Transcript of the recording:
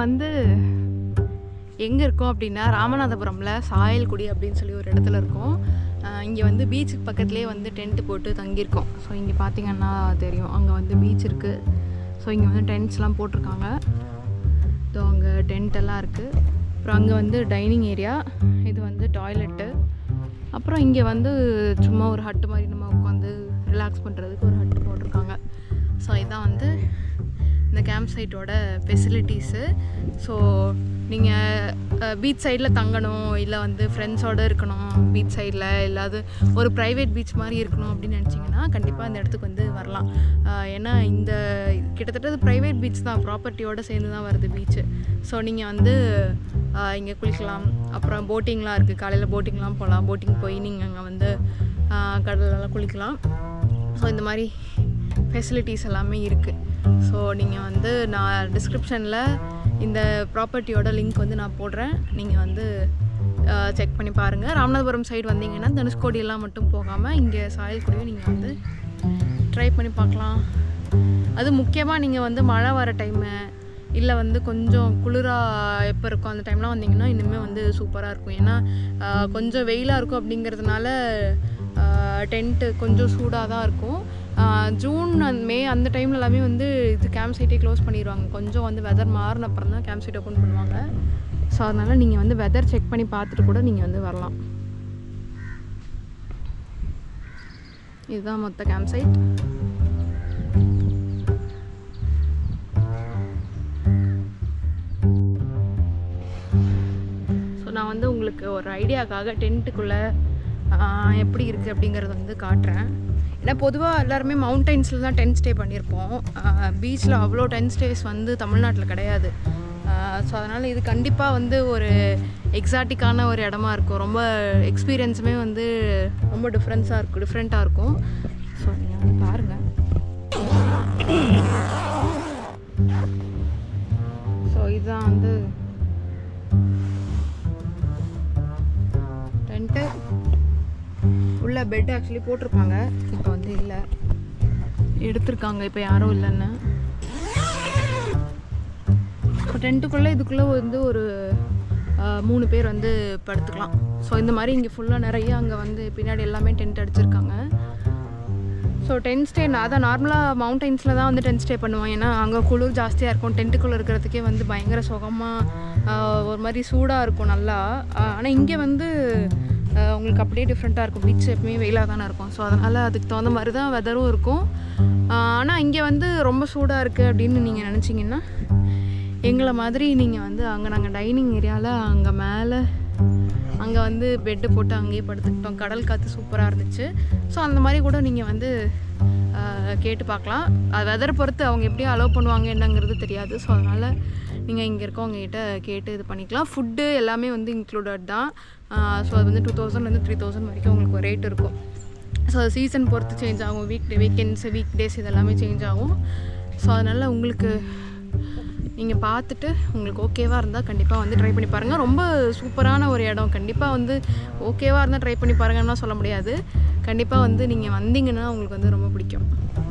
வந்து எங்கே இருக்கோம் அப்படின்னா ராமநாதபுரமில் சாயல்குடி அப்படின்னு சொல்லி ஒரு இடத்துல இருக்கோம் இங்கே வந்து பீச்சுக்கு பக்கத்துலேயே வந்து டென்ட் போட்டு தங்கியிருக்கோம் ஸோ இங்கே பார்த்தீங்கன்னா தெரியும் அங்கே வந்து பீச் இருக்குது ஸோ இங்கே வந்து டென்ட்ஸ்லாம் போட்டிருக்காங்க ஸோ அங்கே டென்ட் எல்லாம் இருக்குது அப்புறம் அங்கே வந்து டைனிங் ஏரியா இது வந்து டாய்லெட்டு அப்புறம் இங்கே வந்து சும்மா ஒரு ஹட்டு மாதிரி நம்ம உட்காந்து ரிலாக்ஸ் பண்ணுறதுக்கு ஒரு ஹட்டு போட்டிருக்காங்க ஸோ இதான் வந்து இந்த கேம்ப் சைட்டோட ஃபெசிலிட்டிஸு ஸோ நீங்கள் பீச் சைடில் தங்கணும் இல்லை வந்து ஃப்ரெண்ட்ஸோடு இருக்கணும் பீச் சைடில் இல்லாது ஒரு ப்ரைவேட் பீச் மாதிரி இருக்கணும் அப்படின்னு நினச்சிங்கன்னா கண்டிப்பாக இந்த இடத்துக்கு வந்து வரலாம் அஹ் ஏன்னா இந்த கிட்டத்தட்ட ப்ரைவேட் பீச் தான் ப்ராப்பர்ட்டியோடு சேர்ந்து தான் வருது பீச்சு ஸோ நீங்கள் வந்து இங்கே குளிக்கலாம் அப்புறம் போட்டிங்லாம் இருக்குது காலையில் போட்டிங்லாம் போகலாம் போட்டிங் போய் நீங்கள் அங்கே வந்து அஹ் கடல்லலாம் குளிக்கலாம் ஸோ இந்த மாதிரி ஃபெசிலிட்டிஸ் எல்லாமே இருக்குது ஸோ நீங்கள் வந்து நான் டிஸ்கிரிப்ஷனில் இந்த ப்ராப்பர்ட்டியோட லிங்க் வந்து நான் போடுறேன் நீங்கள் வந்து செக் பண்ணி பாருங்கள் ராமநாதபுரம் சைடு வந்தீங்கன்னா தனுஷ்கோடியெல்லாம் மட்டும் போகாமல் இங்கே சாயல்குடியும் நீங்கள் வந்து ட்ரை பண்ணி பார்க்கலாம் அது முக்கியமாக நீங்கள் வந்து மழை வர டைமு இல்லை வந்து கொஞ்சம் குளிராக எப்போ இருக்கும் அந்த டைம்லாம் வந்தீங்கன்னா இன்னுமே வந்து சூப்பராக இருக்கும் ஏன்னா ஆஹ், கொஞ்சம் வெயிலாக இருக்கும் அப்படிங்கிறதுனால டென்ட்டு கொஞ்சம் சூடாக தான் இருக்கும் ஆஹ், ஜூன் அந்த மே அந்த டைம்ல எல்லாமே வந்து இது கேம்ப் சைட்டே க்ளோஸ் பண்ணிடுவாங்க கொஞ்சம் வந்து வெதர் மாறின அப்புறம் தான் கேம்ப் சைட் ஓப்பன் பண்ணுவாங்க ஸோ அதனால் நீங்கள் வந்து வெதர் செக் பண்ணி பார்த்துட்டு கூட நீங்கள் வந்து வரலாம் இதுதான் மொத்த கேம்ப் சைட் ஸோ நான் வந்து உங்களுக்கு ஒரு ஐடியாக்காக டென்ட்டுக்குள்ளே எப்படி இருக்குது அப்படிங்கிறத வந்து காட்டுறேன் ஏன்னா பொதுவாக எல்லாருமே மவுண்டைன்ஸில் தான் டென்ட் ஸ்டே பண்ணியிருப்போம் பீச்சில் அவ்வளோ டென்ட் ஸ்டேஸ் வந்து தமிழ்நாட்டில் கிடையாது ஸோ அதனால் இது கண்டிப்பாக வந்து ஒரு எக்ஸாட்டிக்கான ஒரு இடமா இருக்கும் ரொம்ப எக்ஸ்பீரியன்ஸுமே வந்து ரொம்ப டிஃப்ரென்ஸாக இருக்கும் டிஃப்ரெண்ட்டாக இருக்கும் ஸோ நீங்கள் வந்து பாருங்கள் ஸோ இதுதான் வந்து டென்ட்டு உள்ள பெட் ஆக்சுவலி போட்டிருப்பாங்க இப்போ வந்து இல்லை எடுத்திருக்காங்க இப்போ யாரும் இல்லைன்னு இப்போ டென்ட்டுக்குள்ளே இதுக்குள்ளே வந்து ஒரு ஆஹ், மூணு பேர் வந்து படுத்துக்கலாம் ஸோ இந்த மாதிரி இங்கே ஃபுல்லாக நிறைய அங்கே வந்து பின்னாடி எல்லாமே டென்ட் அடிச்சிருக்காங்க ஸோ டென்ட் ஸ்டே நான் அதான் நார்மலாக மவுண்டைன்ஸில் தான் வந்து டென்ட் ஸ்டே பண்ணுவோம் ஏன்னா அங்கே குளிர் ஜாஸ்தியாக இருக்கும் டென்ட்டுக்குள்ளே இருக்கிறதுக்கே வந்து பயங்கர சுகமாக ஒரு மாதிரி சூடாக இருக்கும் நல்லா ஆனால் இங்கே வந்து ஆஹ், உங்களுக்கு அப்படியே டிஃப்ரெண்ட்டாக இருக்கும் பீச் எப்பவுமே வெயிலாக தானே இருக்கும் ஸோ அதனால் அதுக்கு தகுந்த மாதிரி தான் வெதரும் இருக்கும் ஆனால் இங்கே வந்து ரொம்ப சூடாக இருக்குது அப்படின்னு நீங்கள் நினச்சிங்கன்னா எங்களை மாதிரி நீங்கள் வந்து அங்கே நாங்கள் டைனிங் ஏரியாவில் அங்கே மேலே அங்கே வந்து பெட்டு போட்டு அங்கேயே படுத்துக்கிட்டோம் கடல் காற்று சூப்பராக இருந்துச்சு ஸோ அந்த மாதிரி கூட நீங்கள் வந்து ஆஹ், கேட்டு பார்க்கலாம் அது வெதரை பொறுத்து அவங்க எப்படி அலோவ் பண்ணுவாங்க என்னங்கிறது தெரியாது ஸோ அதனால் நீங்கள் இங்கே இருக்கவங்க கிட்ட கேட்டு இது பண்ணிக்கலாம் ஃபுட்டு எல்லாமே வந்து இன்க்ளூடட் தான் ஸோ அது வந்து டூ தௌசண்ட்லேருந்து த்ரீ தௌசண்ட் வரைக்கும் உங்களுக்கு ஒரு ரேட் இருக்கும் ஸோ சீசன் பொறுத்து சேஞ்ச் ஆகும் weekday weekends weekdays இதெல்லாமே சேஞ்ச் ஆகும் ஸோ அதனால் உங்களுக்கு நீங்கள் பார்த்துட்டு உங்களுக்கு ஓகேவாக இருந்தால் கண்டிப்பாக வந்து ட்ரை பண்ணி பாருங்கள் ரொம்ப சூப்பரான ஒரு இடம் கண்டிப்பாக வந்து ஓகேவாக இருந்தால் ட்ரை பண்ணி பாருங்கன்னா சொல்ல முடியாது கண்டிப்பாக வந்து நீங்கள் வந்தீங்கன்னா உங்களுக்கு வந்து ரொம்ப பிடிக்கும்